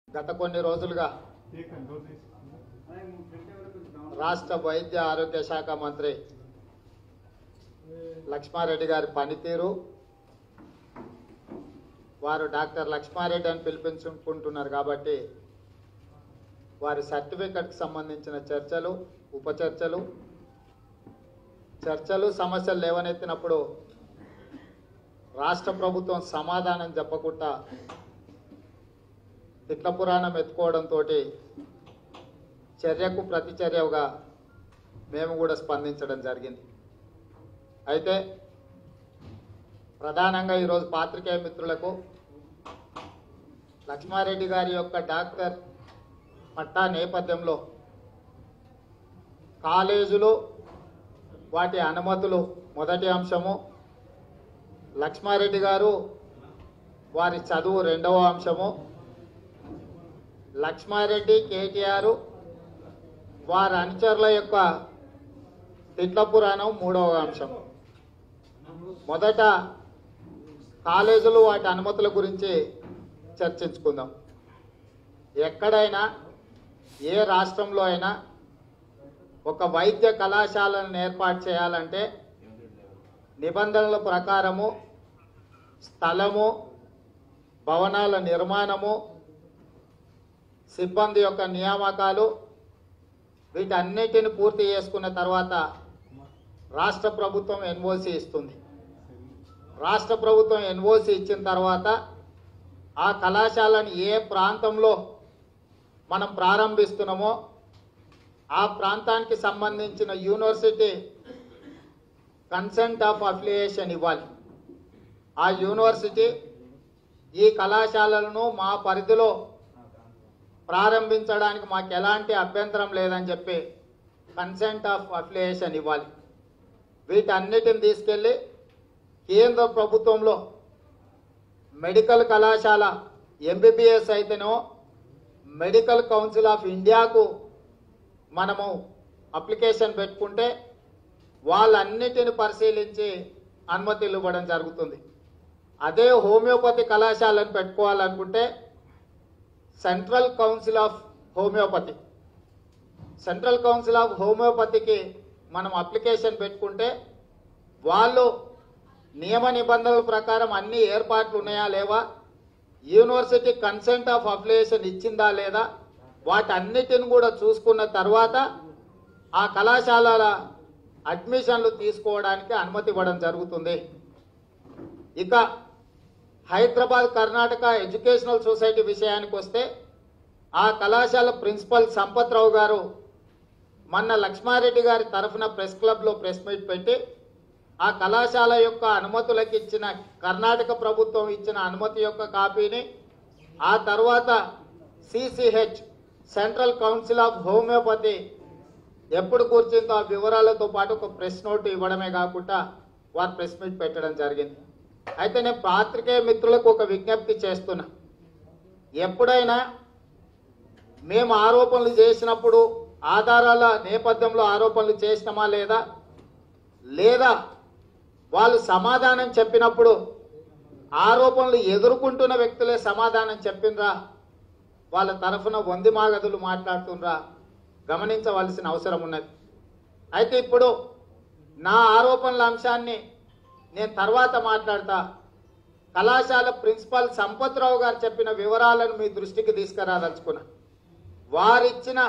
గత కొన్ని రోజులుగా రాష్ట్ర వైద్య ఆరోగ్య శాఖ మంత్రి లక్ష్మారెడ్డి గారి పనితీరు వారు డాక్టర్ లక్ష్మారెడ్డి అని పిలిపించుకుంటున్నారు కాబట్టి వారి సర్టిఫికెట్కి సంబంధించిన చర్చలు ఉప చర్చలు చర్చలు సమస్యలు లేవనెత్తినప్పుడు రాష్ట్ర ప్రభుత్వం సమాధానం చెప్పకుండా తిట్ల పురాణం ఎత్తుకోవడంతో చర్యకు ప్రతిచర్యగా మేము కూడా స్పందించడం జరిగింది అయితే ప్రధానంగా ఈరోజు పాత్రికేయ మిత్రులకు లక్ష్మారెడ్డి గారి యొక్క డాక్టర్ పట్టా నేపథ్యంలో కాలేజీలు వాటి అనుమతులు మొదటి అంశము లక్ష్మారెడ్డి గారు వారి చదువు రెండవ అంశము లక్ష్మారెడ్డి కేటీఆర్ వారి అనుచరుల యొక్క తిట్ల పురాణం మూడవ అంశం మొదట కాలేజీలు వాటి అనుమతుల గురించి చర్చించుకుందాం ఎక్కడైనా ఏ రాష్ట్రంలో అయినా ఒక వైద్య కళాశాలను ఏర్పాటు చేయాలంటే నిబంధనల ప్రకారము స్థలము భవనాల నిర్మాణము సిబ్బంది యొక్క నియామకాలు వీటన్నిటిని పూర్తి చేసుకున్న తర్వాత రాష్ట్ర ప్రభుత్వం ఎన్ఓసి ఇస్తుంది రాష్ట్ర ప్రభుత్వం ఎన్ఓసి ఇచ్చిన తర్వాత ఆ కళాశాలను ఏ ప్రాంతంలో మనం ప్రారంభిస్తున్నామో ఆ ప్రాంతానికి సంబంధించిన యూనివర్సిటీ కన్సెంట్ ఆఫ్ అఫిలియేషన్ ఇవ్వాలి ఆ యూనివర్సిటీ ఈ కళాశాలలను మా పరిధిలో ప్రారంభించడానికి మాకు ఎలాంటి అభ్యంతరం లేదని చెప్పి కన్సెంట్ ఆఫ్ అఫిలియేషన్ ఇవ్వాలి వీటన్నిటిని తీసుకెళ్ళి కేంద్ర ప్రభుత్వంలో మెడికల్ కళాశాల ఎంబీబీఎస్ అయితేనో మెడికల్ కౌన్సిల్ ఆఫ్ ఇండియాకు మనము అప్లికేషన్ పెట్టుకుంటే వాళ్ళన్నిటిని పరిశీలించి అనుమతులు ఇవ్వడం జరుగుతుంది అదే హోమియోపతి కళాశాలను పెట్టుకోవాలనుకుంటే central council of homeopathy central council of హోమియోపతికి మనం అప్లికేషన్ పెట్టుకుంటే వాళ్ళు నియమ నిబంధనల ప్రకారం అన్ని ఏర్పాట్లు ఉన్నాయా లేవా యూనివర్సిటీ కన్సెంట్ ఆఫ్ అప్లికేషన్ ఇచ్చిందా లేదా వాటన్నిటిని కూడా చూసుకున్న తర్వాత ఆ కళాశాలల అడ్మిషన్లు తీసుకోవడానికి అనుమతి ఇవ్వడం జరుగుతుంది ఇక హైదరాబాద్ కర్ణాటక ఎడ్యుకేషనల్ సొసైటీ విషయానికి వస్తే ఆ కళాశాల ప్రిన్సిపల్ సంపత్రావు గారు మొన్న లక్ష్మారెడ్డి గారి తరఫున ప్రెస్ క్లబ్లో ప్రెస్ మీట్ పెట్టి ఆ కళాశాల యొక్క అనుమతులకు ఇచ్చిన కర్ణాటక ప్రభుత్వం ఇచ్చిన అనుమతి యొక్క కాపీని ఆ తర్వాత CCH central council of homeopathy ఎప్పుడు కూర్చుందో ఆ వివరాలతో పాటు ఒక ప్రెస్ నోట్ ఇవ్వడమే కాకుండా వారు ప్రెస్ మీట్ పెట్టడం జరిగింది అయితే నేను పాత్రికేయ మిత్రులకు ఒక విజ్ఞప్తి చేస్తున్నా ఎప్పుడైనా మేము ఆరోపణలు చేసినప్పుడు ఆధారాల నేపథ్యంలో ఆరోపణలు చేసినామా లేదా లేదా వాళ్ళు సమాధానం చెప్పినప్పుడు ఆరోపణలు ఎదుర్కొంటున్న వ్యక్తులే సమాధానం చెప్పిండ్రా వాళ్ళ తరఫున వంది మాగదులు మాట్లాడుతుండ్రా గమనించవలసిన అవసరం ఉన్నది అయితే ఇప్పుడు నా ఆరోపణల అంశాన్ని నేను తర్వాత మాట్లాడతా కళాశాల ప్రిన్సిపాల్ సంపత్రావు గారు చెప్పిన వివరాలను మీ దృష్టికి తీసుకురాదలుచుకున్నా వారిచ్చిన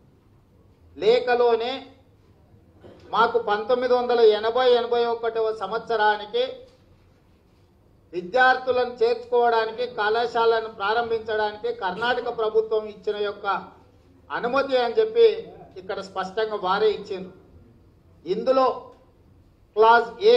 లేఖలోనే మాకు పంతొమ్మిది వందల ఎనభై ఎనభై ఒకటవ సంవత్సరానికి విద్యార్థులను చేర్చుకోవడానికి కళాశాలను ప్రారంభించడానికి కర్ణాటక ప్రభుత్వం ఇచ్చిన యొక్క అనుమతి అని చెప్పి ఇక్కడ స్పష్టంగా వారే ఇచ్చిండ్రు ఇందులో క్లాస్ ఏ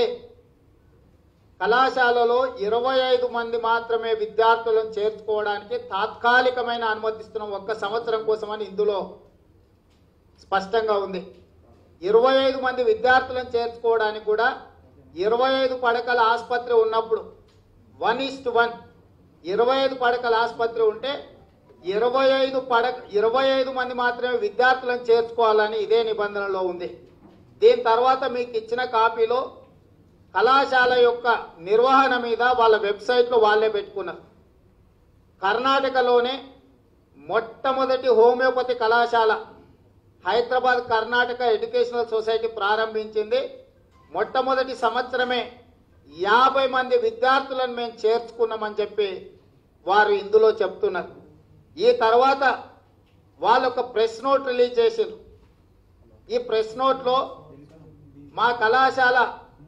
కళాశాలలో ఇరవై ఐదు మంది మాత్రమే విద్యార్థులను చేర్చుకోవడానికి తాత్కాలికమైన అనుమతిస్తున్నాం ఒక్క సంవత్సరం కోసమని ఇందులో స్పష్టంగా ఉంది ఇరవై ఐదు మంది విద్యార్థులను చేర్చుకోవడానికి కూడా ఇరవై ఐదు పడకల ఆసుపత్రి ఉన్నప్పుడు వన్ ఈస్ట్ వన్ ఇరవై ఐదు పడకల ఆసుపత్రి ఉంటే ఇరవై ఐదు పడక ఇరవై ఐదు మంది మాత్రమే విద్యార్థులను చేర్చుకోవాలని ఇదే నిబంధనలో ఉంది దీని తర్వాత మీకు ఇచ్చిన కాపీలో కళాశాల యొక్క నిర్వహణ మీద వాళ్ళ వెబ్సైట్లో వాళ్ళే పెట్టుకున్నారు కర్ణాటకలోనే మొట్టమొదటి హోమియోపతి కళాశాల హైదరాబాద్ కర్ణాటక ఎడ్యుకేషనల్ సొసైటీ ప్రారంభించింది మొట్టమొదటి సంవత్సరమే యాభై మంది విద్యార్థులను మేము చేర్చుకున్నామని చెప్పి వారు ఇందులో చెప్తున్నారు ఈ తర్వాత వాళ్ళు ఒక ప్రెస్ నోట్ రిలీజ్ చేసిండ్రు ఈ ప్రెస్ నోట్లో మా కళాశాల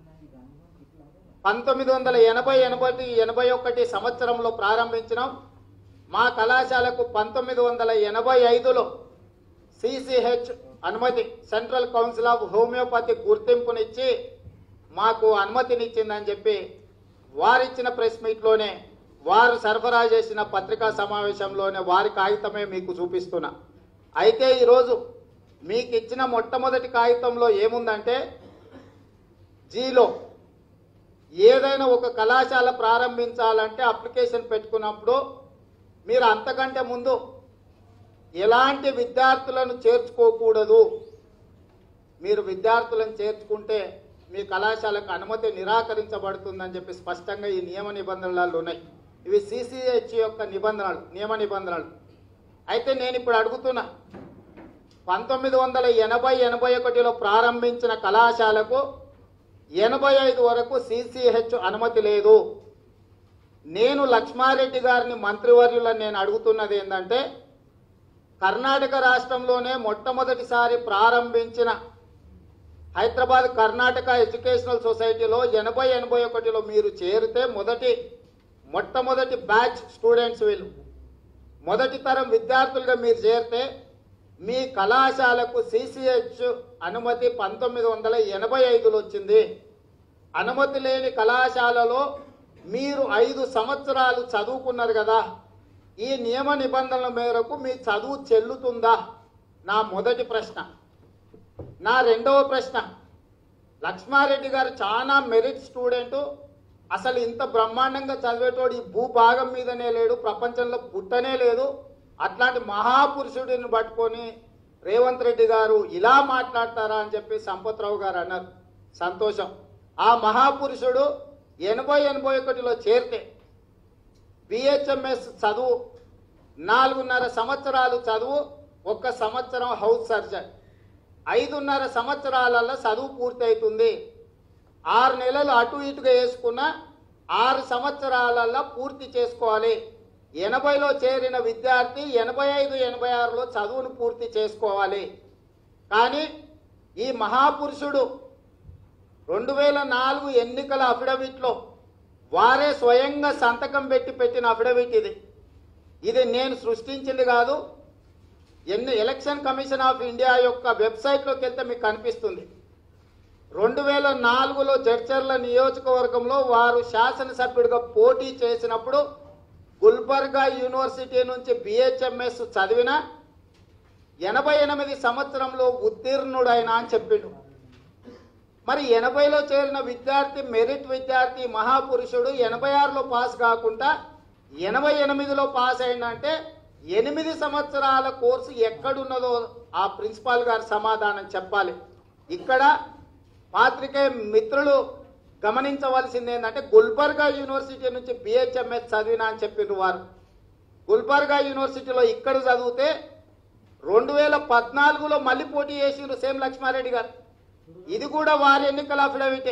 పంతొమ్మిది వందల ఎనభై ఎనభై ఎనభై ఒకటి సంవత్సరంలో ప్రారంభించినాం మా కళాశాలకు పంతొమ్మిది వందల ఎనభై ఐదులో సిసిహెచ్ అనుమతి సెంట్రల్ కౌన్సిల్ ఆఫ్ హోమియోపతి గుర్తింపునిచ్చి మాకు అనుమతినిచ్చిందని చెప్పి వారిచ్చిన ప్రెస్ మీట్లోనే వారు సరఫరా చేసిన పత్రికా సమావేశంలోనే వారి కాగితమే మీకు చూపిస్తున్నా అయితే ఈరోజు మీకు ఇచ్చిన మొట్టమొదటి కాగితంలో ఏముందంటే జీలో ఏదైనా ఒక కళాశాల ప్రారంభించాలంటే అప్లికేషన్ పెట్టుకున్నప్పుడు మీరు అంతకంటే ముందు ఎలాంటి విద్యార్థులను చేర్చుకోకూడదు మీరు విద్యార్థులను చేర్చుకుంటే మీ కళాశాలకు అనుమతి నిరాకరించబడుతుందని చెప్పి స్పష్టంగా ఈ నియమ నిబంధనలు ఉన్నాయి ఇవి సిసిహెచ్ యొక్క నిబంధనలు నియమ నిబంధనలు అయితే నేను ఇప్పుడు అడుగుతున్నా పంతొమ్మిది వందల ఎనభై ఎనభై ఒకటిలో ప్రారంభించిన కళాశాలకు ఎనభై ఐదు వరకు సిసిహెచ్ అనుమతి లేదు నేను లక్ష్మారెడ్డి గారిని మంత్రివర్యులను నేను అడుగుతున్నది ఏంటంటే కర్ణాటక రాష్ట్రంలోనే మొట్టమొదటిసారి ప్రారంభించిన హైదరాబాద్ కర్ణాటక ఎడ్యుకేషనల్ సొసైటీలో ఎనభై ఎనభై ఒకటిలో మీరు చేరితే మొదటి మొట్టమొదటి బ్యాచ్ స్టూడెంట్స్ వీళ్ళు మొదటి తరం విద్యార్థులుగా మీరు చేరితే మీ కళాశాలకు సిసిహెచ్ అనుమతి పంతొమ్మిది వందల ఎనభై ఐదులో వచ్చింది అనుమతి లేని కళాశాలలో మీరు ఐదు సంవత్సరాలు చదువుకున్నారు కదా ఈ నియమ నిబంధనల మేరకు మీ చదువు చెల్లుతుందా నా మొదటి ప్రశ్న నా రెండవ ప్రశ్న లక్ష్మారెడ్డి గారు చాలా మెరిట్ స్టూడెంట్ అసలు ఇంత బ్రహ్మాండంగా చదివేటోడు ఈ భూభాగం మీదనే లేడు ప్రపంచంలో పుట్టనే లేదు అట్లాంటి మహాపురుషుడిని పట్టుకొని రేవంత్ రెడ్డి గారు ఇలా మాట్లాడతారా అని చెప్పి సంపత్రావు గారు అన్నారు సంతోషం ఆ మహాపురుషుడు ఎనభై ఎనభై ఒకటిలో చేరితే బిహెచ్ఎంఎస్ చదువు నాలుగున్నర సంవత్సరాలు చదువు ఒక్క సంవత్సరం హౌస్ సర్జన్ ఐదున్నర సంవత్సరాలలో చదువు పూర్తవుతుంది ఆరు నెలలు అటు ఇటుగా వేసుకున్న ఆరు సంవత్సరాలలో పూర్తి చేసుకోవాలి ఎనభైలో చేరిన విద్యార్థి ఎనభై ఐదు ఎనభై ఆరులో చదువును పూర్తి చేసుకోవాలి కానీ ఈ మహాపురుషుడు రెండు వేల నాలుగు ఎన్నికల అఫిడవిట్లో వారే స్వయంగా సంతకం పెట్టి పెట్టిన అఫిడవిట్ ఇది ఇది నేను సృష్టించింది కాదు ఎన్ని ఎలక్షన్ కమిషన్ ఆఫ్ ఇండియా యొక్క వెబ్సైట్లోకి వెళ్తే మీకు కనిపిస్తుంది రెండు వేల నాలుగులో జడ్చర్ల నియోజకవర్గంలో వారు శాసనసభ్యుడిగా పోటీ చేసినప్పుడు గుల్బర్గా యూనివర్సిటీ నుంచి బిహెచ్ఎంఎస్ చదివిన ఎనభై ఎనిమిది సంవత్సరంలో ఉత్తీర్ణుడైన అని చెప్పిండు మరి ఎనభైలో చేరిన విద్యార్థి మెరిట్ విద్యార్థి మహాపురుషుడు ఎనభై ఆరులో పాస్ కాకుండా ఎనభై ఎనిమిదిలో పాస్ అయిందంటే ఎనిమిది సంవత్సరాల కోర్సు ఎక్కడున్నదో ఆ ప్రిన్సిపాల్ గారు సమాధానం చెప్పాలి ఇక్కడ పాత్రికేయ మిత్రులు గమనించవలసింది ఏంటంటే గుల్బర్గా యూనివర్సిటీ నుంచి బిహెచ్ఎంఎస్ చదివినా అని చెప్పిండ్రు వారు గుల్బర్గా యూనివర్సిటీలో ఇక్కడ చదివితే రెండు వేల పద్నాలుగులో మళ్ళీ పోటీ చేసిండ్రు సేమ్ లక్ష్మారెడ్డి గారు ఇది కూడా వారి ఎన్నికల అఫిడవిటే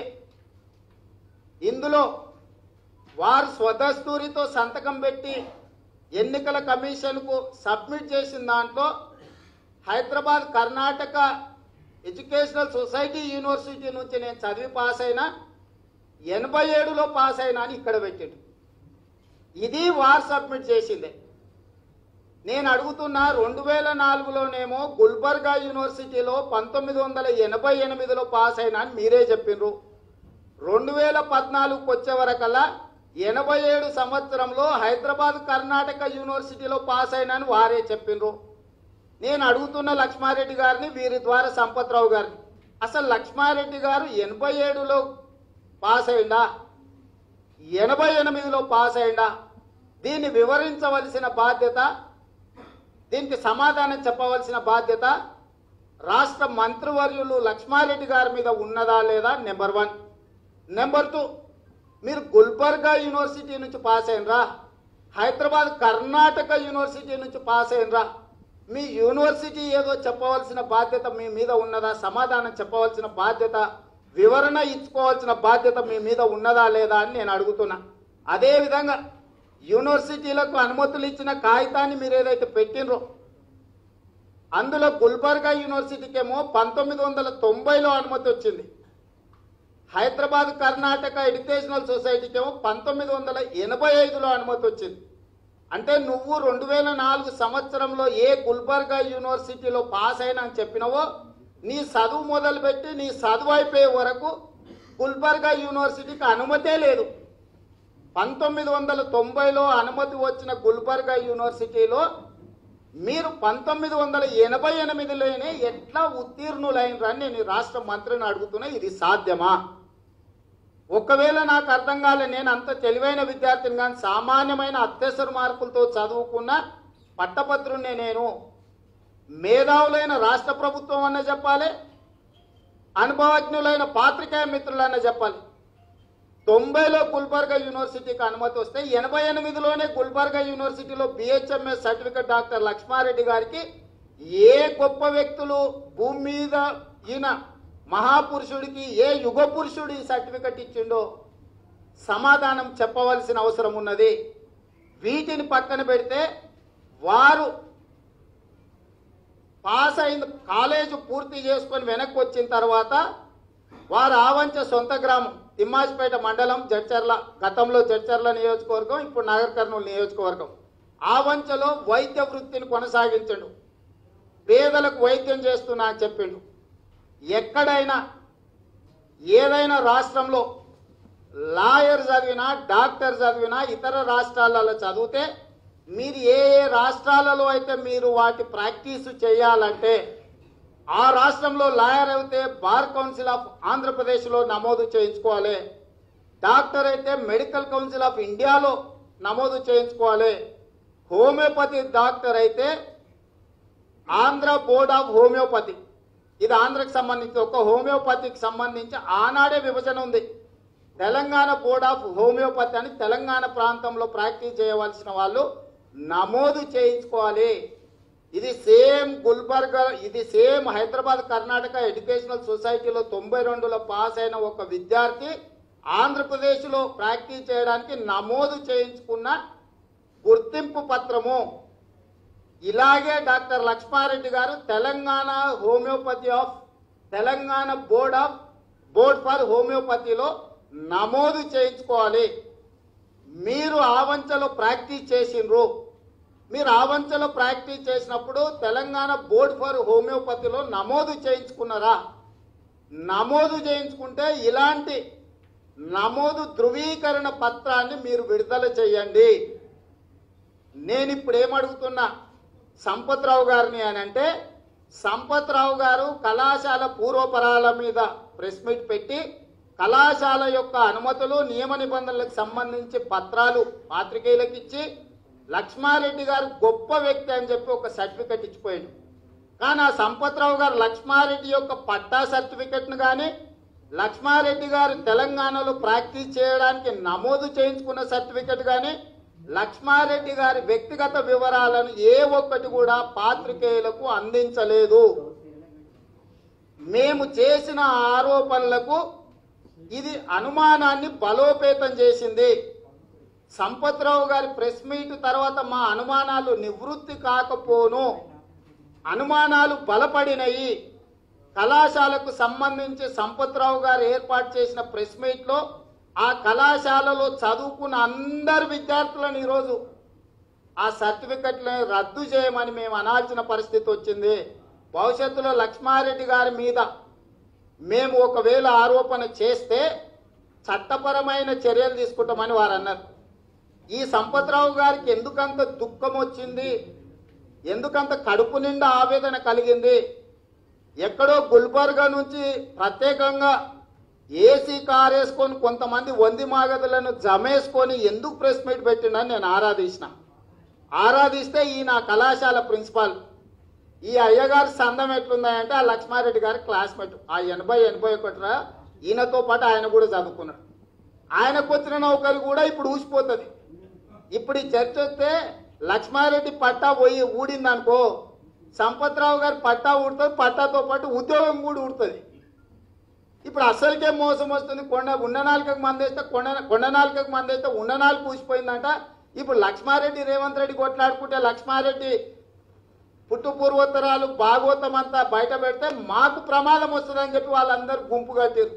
ఇందులో వారు స్వదస్తూరితో సంతకం పెట్టి ఎన్నికల కమిషన్కు సబ్మిట్ చేసిన దాంట్లో Hyderabad Karnataka educational society university నుంచి నేను చదివి పాస్ అయినా ఎనభై ఏడులో పాస్ అయినా అని ఇక్కడ పెట్టాడు ఇది వారు సబ్మిట్ చేసిందే నేను అడుగుతున్నా రెండు వేల నాలుగులోనేమో గుల్బర్గా యూనివర్సిటీలో పంతొమ్మిది వందల ఎనభై ఎనిమిదిలో పాస్ అయినా అని మీరే చెప్పిండ్రు రెండు వేల పద్నాలుగుకి వచ్చే వరకల్లా ఎనభై ఏడు సంవత్సరంలో హైదరాబాద్ కర్ణాటక యూనివర్సిటీలో పాస్ అయినా అని వారే చెప్పిండ్రు నేను అడుగుతున్న లక్ష్మారెడ్డి గారిని వీరి ద్వారా సంపత్రావు గారిని అసలు లక్ష్మారెడ్డి గారు ఎనభై ఏడులో పాస్ అయిందా ఎనభై ఎనిమిదిలో పాస్ అయిందా దీన్ని వివరించవలసిన బాధ్యత దీనికి సమాధానం చెప్పవలసిన బాధ్యత రాష్ట్ర మంత్రివర్యులు లక్ష్మారెడ్డి గారి మీద ఉన్నదా లేదా నెంబర్ వన్ నెంబర్ టూ మీరు గుల్బర్గా యూనివర్సిటీ నుంచి పాస్ అయినరా హైదరాబాద్ కర్ణాటక యూనివర్సిటీ నుంచి పాస్ అయినరా మీ యూనివర్సిటీ ఏదో చెప్పవలసిన బాధ్యత మీ మీద ఉన్నదా సమాధానం చెప్పవలసిన బాధ్యత వివరణ ఇచ్చుకోవాల్సిన బాధ్యత మీ మీద ఉన్నదా లేదా అని నేను అడుగుతున్నా అదేవిధంగా యూనివర్సిటీలకు అనుమతులు ఇచ్చిన కాగితాన్ని మీరు ఏదైతే పెట్టినరో అందులో గుల్బర్గా యూనివర్సిటీకి ఏమో పంతొమ్మిది వందల తొంభైలో అనుమతి వచ్చింది హైదరాబాద్ కర్ణాటక ఎడ్యుకేషనల్ సొసైటీకి ఏమో పంతొమ్మిది వందల ఎనభై ఐదులో అనుమతి వచ్చింది అంటే నువ్వు రెండు వేల నాలుగు సంవత్సరంలో ఏ గుల్బర్గా యూనివర్సిటీలో పాస్ అయినా అని చెప్పినవో నీ చదువు మొదలుపెట్టి నీ చదువు అయిపోయే వరకు గుల్బర్గా యూనివర్సిటీకి అనుమతే లేదు పంతొమ్మిది వందల తొంభైలో అనుమతి వచ్చిన గుల్బర్గా యూనివర్సిటీలో మీరు పంతొమ్మిది వందల ఎనభై ఎనిమిదిలోనే ఎట్లా ఉత్తీర్ణులైనరని నేను ఈ రాష్ట్ర మంత్రిని అడుగుతున్నా ఇది సాధ్యమా ఒకవేళ నాకు అర్థం కాలే నేను అంత తెలివైన విద్యార్థిని కానీ సామాన్యమైన అత్యవసర మార్కులతో చదువుకున్న పట్టభద్రుణ్ణి నేను మేధావులైన రాష్ట్ర ప్రభుత్వం అన్న చెప్పాలి అనుభవజ్ఞులైన పాత్రికేయ మిత్రులన్న చెప్పాలి తొంభైలో గుల్బర్గా యూనివర్సిటీకి అనుమతి వస్తే ఎనభై ఎనిమిదిలోనే గుల్బర్గా యూనివర్సిటీలో బిహెచ్ఎంఎస్ సర్టిఫికెట్ డాక్టర్ లక్ష్మారెడ్డి గారికి ఏ గొప్ప వ్యక్తులు భూమి మీద ఈయన మహాపురుషుడికి ఏ యుగ పురుషుడు ఈ సర్టిఫికెట్ ఇచ్చిండో సమాధానం చెప్పవలసిన అవసరం ఉన్నది వీటిని పక్కన పెడితే వారు పాస్ అయిన కాలేజ్ పూర్తి చేసుకొని వెనక్కి వచ్చిన తర్వాత వారు ఆవంచ సొంత గ్రామం తిమ్మాజిపేట మండలం జడ్చర్ల గతంలో జడ్చర్ల నియోజకవర్గం ఇప్పుడు నాగర్ కర్నూలు నియోజకవర్గం ఆవంచలో వైద్య వృత్తిని కొనసాగించండు పేదలకు వైద్యం చేస్తున్నా అని చెప్పిండు ఎక్కడైనా ఏదైనా రాష్ట్రంలో లాయర్ చదివినా డాక్టర్ చదివినా ఇతర రాష్ట్రాలలో చదివితే మీరు ఏ ఏ రాష్ట్రాలలో అయితే మీరు వాటి ప్రాక్టీస్ చేయాలంటే ఆ రాష్ట్రంలో లాయర్ అయితే బార్ కౌన్సిల్ ఆఫ్ ఆంధ్రప్రదేశ్లో నమోదు చేయించుకోవాలి డాక్టర్ అయితే మెడికల్ కౌన్సిల్ ఆఫ్ ఇండియాలో నమోదు చేయించుకోవాలి హోమియోపతి డాక్టర్ అయితే ఆంధ్ర బోర్డ్ ఆఫ్ హోమియోపతి ఇది ఆంధ్రకు సంబంధించి ఒక హోమియోపతికి సంబంధించి ఆనాడే విభజన ఉంది తెలంగాణ బోర్డ్ ఆఫ్ హోమియోపతి అని తెలంగాణ ప్రాంతంలో ప్రాక్టీస్ చేయవలసిన వాళ్ళు నమోదు చేయించుకోవాలి ఇది సేమ్ గుల్బర్గా ఇది సేమ్ హైదరాబాద్ కర్ణాటక ఎడ్యుకేషనల్ సొసైటీలో తొంభై రెండులో పాస్ అయిన ఒక విద్యార్థి ఆంధ్రప్రదేశ్లో ప్రాక్టీస్ చేయడానికి నమోదు చేయించుకున్న గుర్తింపు పత్రము ఇలాగే డాక్టర్ లక్ష్మారెడ్డి గారు Telangana homoeopathy of Telangana board of board for హోమియోపతిలో నమోదు చేయించుకోవాలి మీరు ఆవంచలో ప్రాక్టీస్ చేసిండ్రు మీరు ఆవంచలో ప్రాక్టీస్ చేసినప్పుడు తెలంగాణ బోర్డ్ ఫర్ హోమియోపతిలో నమోదు చేయించుకున్నారా నమోదు చేయించుకుంటే ఇలాంటి నమోదు ధృవీకరణ పత్రాన్ని మీరు విడుదల చేయండి నేను ఇప్పుడు ఏమడుగుతున్నా సంపత్రావు గారిని అని అంటే సంపత్రావు గారు కళాశాల పూర్వపరాల మీద ప్రెస్ మీట్ పెట్టి కళాశాల యొక్క అనుమతులు నియమ నిబంధనలకు సంబంధించి పత్రాలు పాత్రికేయులకు ఇచ్చి లక్ష్మారెడ్డి గారు గొప్ప వ్యక్తి అని చెప్పి ఒక సర్టిఫికెట్ ఇచ్చిపోయాడు కానీ ఆ సంపత్రావు గారు లక్ష్మారెడ్డి యొక్క పట్టా సర్టిఫికెట్ను కానీ లక్ష్మారెడ్డి గారు తెలంగాణలో ప్రాక్టీస్ చేయడానికి నమోదు చేయించుకున్న సర్టిఫికెట్ కానీ లక్ష్మారెడ్డి గారి వ్యక్తిగత వివరాలను ఏ ఒక్కటి కూడా పాత్రికేయులకు అందించలేదు మేము చేసిన ఆరోపణలకు ఇది అనుమానాన్ని బలోపేతం చేసింది సంపత్రావు గారి ప్రెస్ మీట్ తర్వాత మా అనుమానాలు నివృత్తి కాకపోను అనుమానాలు బలపడినయి కళాశాలకు సంబంధించి సంపత్రావు గారు ఏర్పాటు చేసిన ప్రెస్ మీట్లో ఆ కళాశాలలో చదువుకున్న అందరు విద్యార్థులను ఈరోజు ఆ సర్టిఫికెట్లను రద్దు చేయమని మేము అనాల్సిన పరిస్థితి వచ్చింది భవిష్యత్తులో లక్ష్మారెడ్డి గారి మీద మేము ఒకవేళ ఆరోపణ చేస్తే చట్టపరమైన చర్యలు తీసుకుంటామని వారు అన్నారు ఈ సంపత్రావు గారికి ఎందుకంత దుఃఖం వచ్చింది ఎందుకంత కడుపు నిండా ఆవేదన కలిగింది ఎక్కడో గుల్బర్గా నుంచి ప్రత్యేకంగా ఏసీ కార్ వేసుకొని కొంతమంది వంది మాగదులను జమేసుకొని ఎందుకు ప్రెస్ మీట్ పెట్టిండని నేను ఆరాధించిన ఆరాధిస్తే ఈ నా కళాశాల ప్రిన్సిపాల్ ఈ అయ్యగారి సందం ఎట్లుందంటే ఆ లక్ష్మారెడ్డి గారి క్లాస్మేట్ ఆ ఎనభై ఎనభై ఒకటిరా ఈయనతో పాటు ఆయన కూడా చదువుకున్నాడు ఆయనకు వచ్చిన నౌకరు కూడా ఇప్పుడు ఊసిపోతుంది ఇప్పుడు ఈ చర్చ వస్తే లక్ష్మారెడ్డి పట్టా పోయి ఊడింది అనుకో సంపత్రావు గారు పట్టా ఊడుతుంది పట్టాతో పాటు ఉద్యోగం కూడా ఊడుతుంది ఇప్పుడు అసలుకే మోసం వస్తుంది కొండ ఉన్న నాలుకకు మంది వేస్తే కొండ కొండ నాలుకకు మంది వేస్తే ఉన్న నాలుగు పూసిపోయిందంట ఇప్పుడు లక్ష్మారెడ్డి రేవంత్ రెడ్డి కొట్లాడుకుంటే లక్ష్మారెడ్డి పుట్టు పూర్వోత్తరాలు భాగవతం అంతా బయట పెడితే మాకు ప్రమాదం వస్తుందని చెప్పి వాళ్ళందరూ గుంపు కట్టారు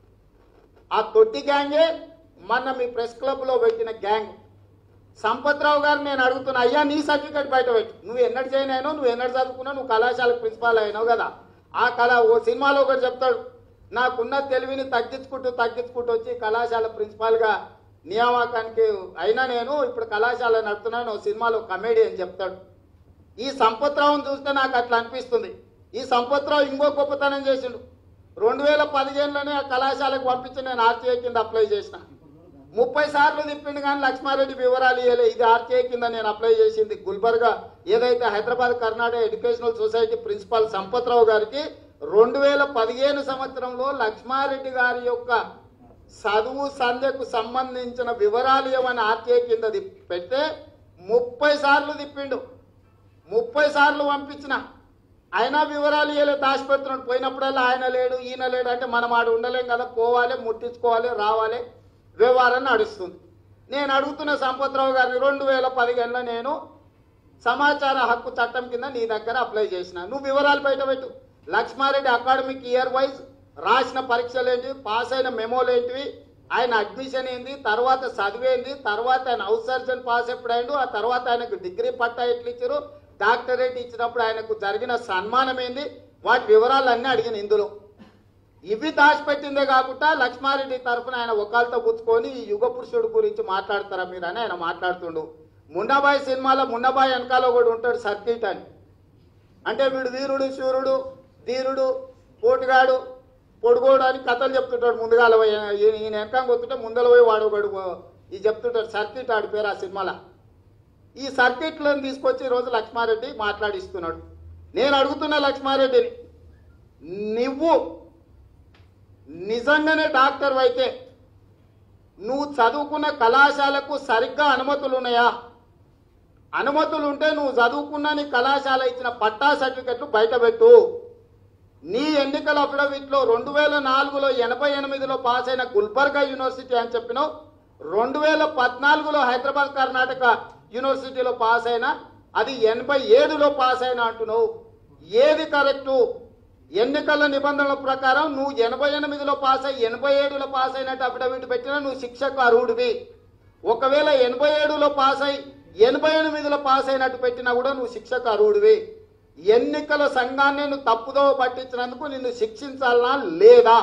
ఆ తొట్టి గ్యాంగే మొన్న మీ ప్రెస్ క్లబ్లో పెట్టిన గ్యాంగ్ సంపత్రావు గారు నేను అడుగుతున్నా అయ్యా నీ సర్టిఫికేట్ బయట పెట్టు నువ్వు ఎన్నడు చేయను అయినావు నువ్వు ఎన్నడు చదువుకున్నావు నువ్వు కళాశాల ప్రిన్సిపాల్ అయినావు కదా ఆ కళ ఓ సినిమాలో ఒకటి చెప్తాడు నాకున్న తెలివిని తగ్గించుకుంటూ తగ్గించుకుంటూ వచ్చి కళాశాల ప్రిన్సిపాల్గా నియామకానికి అయినా నేను ఇప్పుడు కళాశాల నడుపుతున్నాను ఓ సినిమాలో కమెడీ అని చెప్తాడు ఈ సంపత్రావుని చూస్తే నాకు అట్లా అనిపిస్తుంది ఈ సంపత్రావు ఇంకో గొప్పతనం చేసిండు రెండు వేల పదిహేనులోనే ఆ కళాశాలకు పంపించి నేను ఆర్టీఐ కింద అప్లై చేసిన ముప్పై సార్లు తిప్పిండు కానీ లక్ష్మారెడ్డి వివరాలు ఇవ్వలే ఇది ఆర్టీఐ కింద నేను అప్లై చేసింది గుల్బర్గా ఏదైతే Hyderabad Karnataka educational society principal Sampath Rao గారికి రెండు వేల పదిహేను సంవత్సరంలో లక్ష్మారెడ్డి గారి యొక్క చదువు సంధ్యకు సంబంధించిన వివరాలు ఇవ్వని ఆర్టీఐ కింద తిప్- పెడితే ముప్పై సార్లు తిప్పిండు ముప్పై సార్లు పంపించిన అయినా వివరాలు ఇవ్వలే దాచిపెడుతున్నాడు పోయినప్పుడల్లా ఆయన లేడు ఈయన లేడు అంటే మనం ఆడు ఉండలేం కదా పోవాలి ముట్టించుకోవాలి రావాలి వ్యవహారం నడుస్తుంది నేను అడుగుతున్న సంపత్రావు గారిని రెండు వేల పదిహేనులో నేను సమాచార హక్కు చట్టం కింద నీ దగ్గర అప్లై చేసిన నువ్వు వివరాలు బయట పెట్టు లక్ష్మారెడ్డి అకాడమిక్ ఇయర్ వైజ్ రాసిన పరీక్షలు ఏంటి పాస్ అయిన మెమోలు ఏంటివి ఆయన అడ్మిషన్ ఏంది తర్వాత చదివేంది తర్వాత ఆయన హౌస్ సర్జన్ పాస్ ఎప్పుడైండు ఆ తర్వాత ఆయనకు డిగ్రీ పట్టా ఎట్లు ఇచ్చారు డాక్టరేట్ ఇచ్చినప్పుడు ఆయనకు జరిగిన సన్మానం ఏంది వాటి వివరాలన్నీ అడిగిన ఇందులో ఇవి దాచిపెట్టిందే కాకుండా లక్ష్మారెడ్డి తరఫున ఆయన ఒకళ్ళతో పుచ్చుకొని ఈ యుగ పురుషుడు గురించి మాట్లాడతారా మీరు అని ఆయన మాట్లాడుతుండు మున్నబాయి సినిమాలో మున్నబాయి వెనకాల కూడా ఉంటాడు సర్కిట్ అని అంటే వీడు వీరుడు శూరుడు ధీరుడు పోటుగాడు పొడుగోడు అని కథలు చెప్తుంటాడు ముందుగాల పోయి ఈయన ఈయన వెనకాల కొత్తుంటే ముందల పోయి వాడు ఒకడు ఇది చెప్తుంటాడు సర్కిట్ ఆడి పేరు ఆ సినిమాలో ఈ సర్కిట్లను తీసుకొచ్చి ఈరోజు లక్ష్మారెడ్డి మాట్లాడిస్తున్నాడు నేను అడుగుతున్న లక్ష్మారెడ్డిని నువ్వు నిజంగానే డాక్టర్ అయితే నువ్వు చదువుకున్న కళాశాలకు సరిగ్గా అనుమతులు ఉన్నాయా అనుమతులు ఉంటే నువ్వు చదువుకున్న నీ కళాశాల ఇచ్చిన పట్టా సర్టిఫికెట్లు బయటపెట్టు నీ ఎన్నికల అఫిడవిట్లో రెండు వేల నాలుగులో ఎనభై ఎనిమిదిలో పాస్ అయిన గుల్బర్గా యూనివర్సిటీ అని చెప్పినావు రెండు వేల పద్నాలుగులో హైదరాబాద్ కర్ణాటక యూనివర్సిటీలో పాస్ అయినా అది ఎనభై ఏడులో పాస్ అయినా అంటున్నావు ఏది కరెక్టు ఎన్నికల నిబంధనల ప్రకారం నువ్వు ఎనభై ఎనిమిదిలో పాస్ అయ్యి ఎనభై ఏడులో పాస్ అయినట్టు అఫిడవిట్ పెట్టినా నువ్వు శిక్షకు అర్హుడివి ఒకవేళ ఎనభై ఏడులో పాస్ అయి ఎనభై ఎనిమిదిలో పాస్ అయినట్టు పెట్టినా కూడా నువ్వు శిక్షకు అర్హుడివి ఎన్నికల సంఘాన్ని నువ్వు తప్పుదో పట్టించినందుకు నిన్ను శిక్షించాలనా లేదా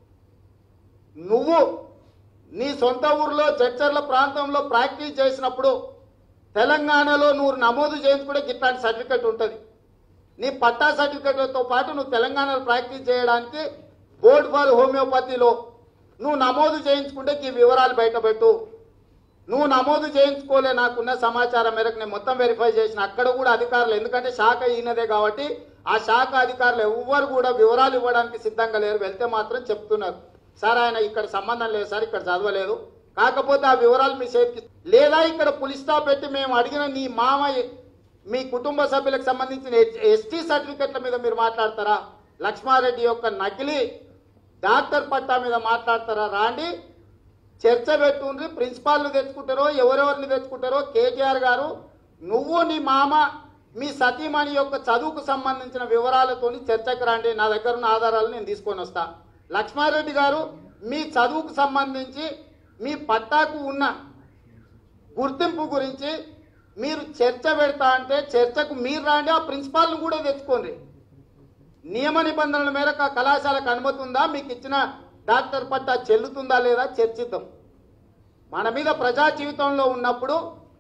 నువ్వు నీ సొంత ఊర్లో చర్చర్ల ప్రాంతంలో ప్రాక్టీస్ చేసినప్పుడు తెలంగాణలో నువ్వు నమోదు చేయించుకుంటే ఇట్లాంటి సర్టిఫికెట్ ఉంటుంది నీ పట్టా సర్టిఫికెట్లతో పాటు నువ్వు తెలంగాణలో ప్రాక్టీస్ చేయడానికి బోర్డ్ ఫర్ హోమియోపతిలో నువ్వు నమోదు చేయించుకుంటే ఈ వివరాలు బయటపెట్టు నువ్వు నమోదు చేయించుకోలే నాకున్న సమాచారం మేరకు నేను మొత్తం వెరిఫై చేసిన అక్కడ కూడా అధికారులు ఎందుకంటే శాఖ ఈయనదే కాబట్టి ఆ శాఖ అధికారులు ఎవ్వరు కూడా వివరాలు ఇవ్వడానికి సిద్ధంగా లేరు వెళ్తే మాత్రం చెప్తున్నారు సార్ ఆయన ఇక్కడ సంబంధం లేదు సార్ ఇక్కడ చదవలేదు కాకపోతే ఆ వివరాలు మీ సేఫ్కి లేదా ఇక్కడ పులిస్ స్టాప్ పెట్టి మేము అడిగిన నీ మామ మీ కుటుంబ సభ్యులకు సంబంధించిన ఎస్టీ సర్టిఫికెట్ల మీద మీరు మాట్లాడతారా లక్ష్మారెడ్డి యొక్క నకిలీ డాక్టర్ పట్టా మీద మాట్లాడతారా రాండి చర్చ పెట్టుండ్రి ప్రిన్సిపాల్ని తెచ్చుకుంటారో ఎవరెవరిని తెచ్చుకుంటారో కేటీఆర్ గారు నువ్వు నీ మామ మీ సతీమణి యొక్క చదువుకు సంబంధించిన వివరాలతోని చర్చకు రండి నా దగ్గర ఉన్న ఆధారాలు నేను తీసుకొని వస్తా లక్ష్మారెడ్డి గారు మీ చదువుకు సంబంధించి మీ పట్టాకు ఉన్న గుర్తింపు గురించి మీరు చర్చ పెడతా అంటే చర్చకు మీరు రాండి ఆ ప్రిన్సిపాల్ని కూడా తెచ్చుకోండి నియమ నిబంధనల మేరకు ఆ కళాశాలకు అనుమతి ఉందా మీకు ఇచ్చిన డాక్టర్ పట్టా చెల్లుతుందా లేదా చర్చిద్దాం మన మీద ప్రజా జీవితంలో ఉన్నప్పుడు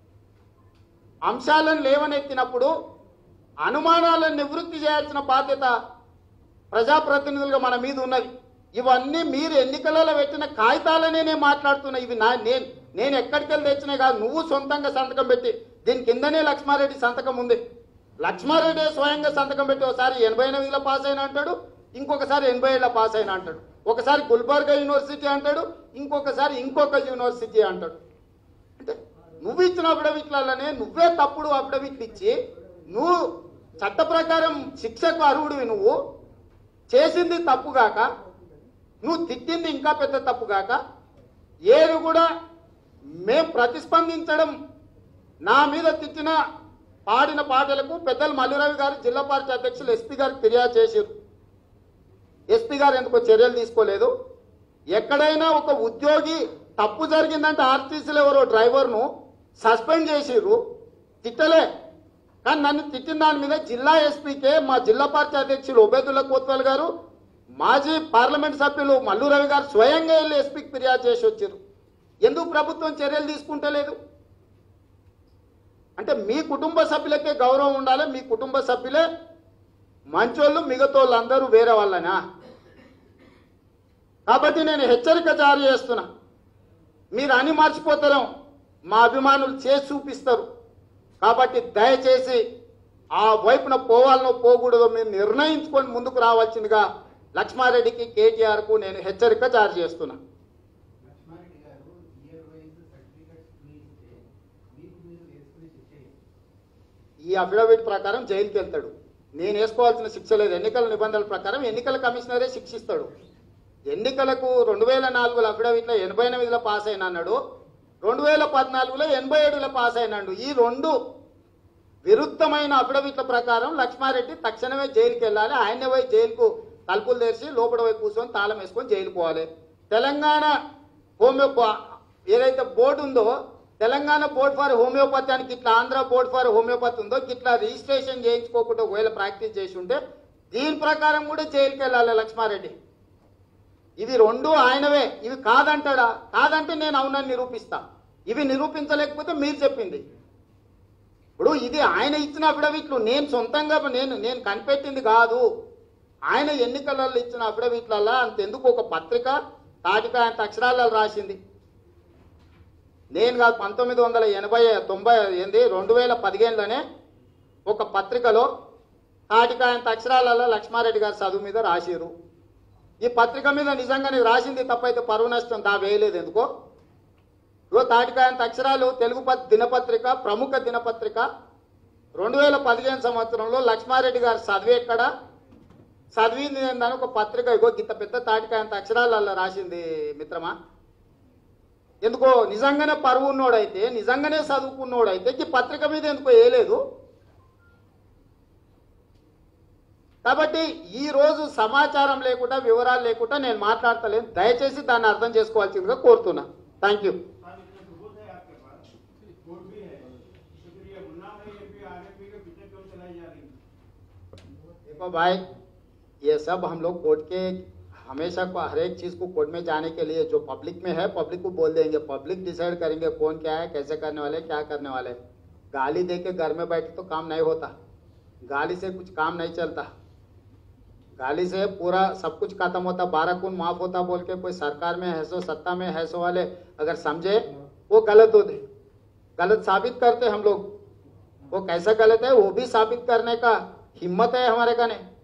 అంశాలను లేవనెత్తినప్పుడు అనుమానాలను నివృత్తి చేయాల్సిన బాధ్యత ప్రజాప్రతినిధులుగా మన మీద ఉన్నది ఇవన్నీ మీరు ఎన్నికలలో పెట్టిన కాగితాలనే నేను మాట్లాడుతున్నా ఇవి నా నేను నేను ఎక్కడికి వెళ్ళి తెచ్చినాయి కాదు నువ్వు సొంతంగా సంతకం పెట్టి దీని కిందనే లక్ష్మారెడ్డి సంతకం ఉంది లక్ష్మారెడ్డి స్వయంగా సంతకం పెట్టి ఒకసారి ఎనభై ఎనిమిదిలో పాస్ అయిన అంటాడు ఇంకొకసారి ఎనభై ఏళ్ళ పాస్ అయిన అంటాడు ఒకసారి గుల్బర్గా యూనివర్సిటీ అంటాడు ఇంకొకసారి ఇంకొక యూనివర్సిటీ అంటాడు అంటే నువ్వు ఇచ్చిన అఫిడవిట్లనే నువ్వే తప్పుడు అఫిడవిట్లు ఇచ్చి నువ్వు చట్ట ప్రకారం శిక్షకు అర్హుడివి నువ్వు చేసింది తప్పు కాక నువ్వు తిట్టింది ఇంకా పెద్ద తప్పు కాక ఏది కూడా మేం ప్రతిస్పందించడం నా మీద తిట్టిన పాడిన పాటలకు పెద్దలు మల్లిరవి గారు జిల్లా పార్టీ అధ్యక్షులు ఎస్పీ గారికి ఫిర్యాదు చేశారు ఎస్పీ గారు ఎందుకో చర్యలు తీసుకోలేదు ఎక్కడైనా ఒక ఉద్యోగి తప్పు జరిగిందంటే ఆర్టీసీలో ఎవరో డ్రైవర్ను సస్పెండ్ చేసిర్రు తిట్టలే కానీ నన్ను తిట్టిన దాని మీద జిల్లా ఎస్పీకే మా జిల్లా పార్టీ అధ్యక్షులు ఉబేదుల్లా కోత్వాల్ గారు మాజీ పార్లమెంట్ సభ్యులు మల్లు రవి గారు స్వయంగా వెళ్ళి ఎస్పీకి ఫిర్యాదు చేసి వచ్చారు ఎందుకు ప్రభుత్వం చర్యలు తీసుకుంటలేదు అంటే మీ కుటుంబ సభ్యులకే గౌరవం ఉండాలి మీ కుటుంబ సభ్యులే మంచోళ్ళు మిగతోళ్ళు అందరూ వేరే వాళ్ళనా కాబట్టి నేను హెచ్చరిక జారీ చేస్తున్నా మీరు అని మర్చిపోతారు మా అభిమానులు చేసి చూపిస్తారు కాబట్టి దయచేసి ఆ వైపున పోవాలనో పోకూడదో మీరు నిర్ణయించుకొని ముందుకు రావాల్సిందిగా లక్ష్మారెడ్డికి కేటీఆర్కు నేను హెచ్చరిక జారీ చేస్తున్నా లక్ష్మారెడ్డి గారు ఇయర్ వైజ్ సర్టిఫికెట్స్ ఇస్తే మీకు మీరు వేసుకునే శిక్ష ఏంటి? ఈ అఫిడవిట్ ప్రకారం జైలుకి వెళ్తాడు నేను వేసుకోవాల్సిన శిక్ష లేదు ఎన్నికల నిబంధనల ప్రకారం ఎన్నికల కమిషనరే శిక్షిస్తాడు ఎన్నికలకు రెండు వేల నాలుగులో అఫిడవిట్లో ఎనభై ఎనిమిదిలో పాస్ అయిన అన్నాడు రెండు వేల పద్నాలుగులో ఎనభై ఏడులో పాస్ అయినాడు ఈ రెండు విరుద్ధమైన అఫిడవిట్ల ప్రకారం లక్ష్మారెడ్డి తక్షణమే జైలుకి వెళ్ళాలి ఆయనే పోయి జైలుకు తలుపులు తెరిచి లోపల పోయి కూర్చొని తాళం వేసుకొని జైలు పోవాలి తెలంగాణ హోమియోపా ఏదైతే బోర్డు ఉందో తెలంగాణ బోర్డ్ ఫర్ హోమియోపతి అని ఇట్లా ఆంధ్ర బోర్డ్ ఫర్ హోమియోపతి ఉందో ఇట్లా రిజిస్ట్రేషన్ చేయించుకోకుండా ఒకవేళ ప్రాక్టీస్ చేసి ఉంటే దీని ప్రకారం కూడా జైలుకి వెళ్ళాలి లక్ష్మారెడ్డి ఇవి రెండు ఆయనవే ఇవి కాదంటాడా కాదంటే నేను అవునని నిరూపిస్తా ఇవి నిరూపించలేకపోతే మీరు చెప్పింది ఇప్పుడు ఇది ఆయన ఇచ్చిన అఫిడవిట్లు నేను సొంతంగా నేను నేను కనిపెట్టింది కాదు ఆయన ఎన్నికలలో ఇచ్చిన అఫిడవిట్లల్లో అంతెందుకు ఒక పత్రిక తాటిక అంత అక్షరాలలో రాసింది నేను కాదు పంతొమ్మిది వందల ఎనభై తొంభై ఏంది రెండు వేల పదిహేనులోనే ఒక పత్రికలో తాటికాయంత అక్షరాలలో లక్ష్మారెడ్డి గారి చదువు మీద రాసిరు ఈ పత్రిక మీద నిజంగానే రాసింది తప్పైతే పరువు నష్టం దా వేయలేదు ఎందుకో ఇగో తాటికాయంత అక్షరాలు తెలుగు పత్ దినపత్రిక ప్రముఖ దినపత్రిక రెండు వేల పదిహేను సంవత్సరంలో లక్ష్మారెడ్డి గారు చదివి ఎక్కడ చదివింది ఏందని ఒక పత్రిక ఇగో గిత్త పెద్ద తాటికాయంత అక్షరాలలో రాసింది మిత్రమా ఎందుకో నిజంగానే పరువు ఉన్నోడైతే నిజంగానే చదువుకున్నోడైతే ఈ పత్రిక మీద ఎందుకో వేయలేదు కాబట్టి ఈ రోజు సమాచారం లేకుండా వివరాలు లేకుండా నేను మాట్లాడతలేను దయచేసి దాన్ని అర్థం చేసుకోవాల్సిందిగా కోరుతున్నా థ్యాంక్ యూ साहब इतना सबूत है आपके पास कोर्ट भी है शुक्रिया मुन्ना भाई एमपी आरएमपी के पीछे क्यों चलाई जा रही है देखो भाई ये सब हम लोग कोर्ट के हमेशा को हर एक चीज को कोर्ट में जाने के लिए जो पब्लिक में है पब्लिक को बोल देंगे पब्लिक डिसाइड करेंगे कौन क्या है कैसे करने वाले क्या करने वाले गाली दे के घर में बैठे तो काम नहीं होता गाली से कुछ काम नहीं चलता गाली से पूरा सब कुछ खत्म होता बारह कुन माफ होता बोल के कोई सरकार में है सो सत्ता में है सो वाले अगर समझे वो गलत होते गलत साबित करते हम लोग वो कैसा गलत है वो भी साबित करने का हिम्मत है हमारे का नहीं